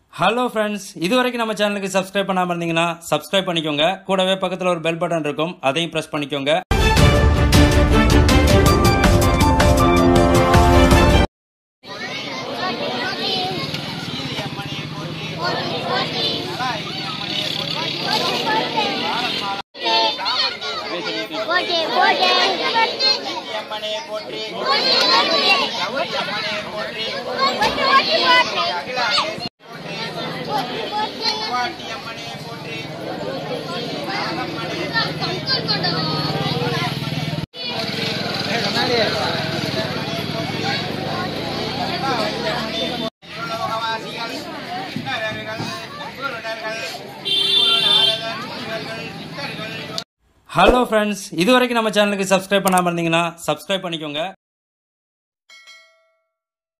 hello friends இது வரைக்கும் நம்ம சேனலுக்கு சப்ஸ்கிரைப் பண்ணாமல் இருந்தீங்கன்னா சப்ஸ்கிரைப் பண்ணிக்கோங்க கூடவே பக்கத்தில் ஒரு பெல் பட்டன் இருக்கும் அதையும் ப்ரெஸ் பண்ணிக்கோங்க போட்டி போட்டி அம்மனே போற்றி போட்டி அம்மனே போற்றி போட்டி போட்டி அகிலாண்டே போட்டி போட்டி பாட்டி அம்மனே போற்றி உலகவாசிகள் கிண்ணறர்கள் குருடர்கள் குருநாரதன் இவர்கள் சித்தர்கள் ஹலோ ஃப்ரெண்ட்ஸ் இது வரைக்கும் நம்ம சேனலுக்கு சப்ஸ்கிரைப் பண்ணாமல் இருந்தீங்கன்னா சப்ஸ்கிரைப் பண்ணிக்கோங்க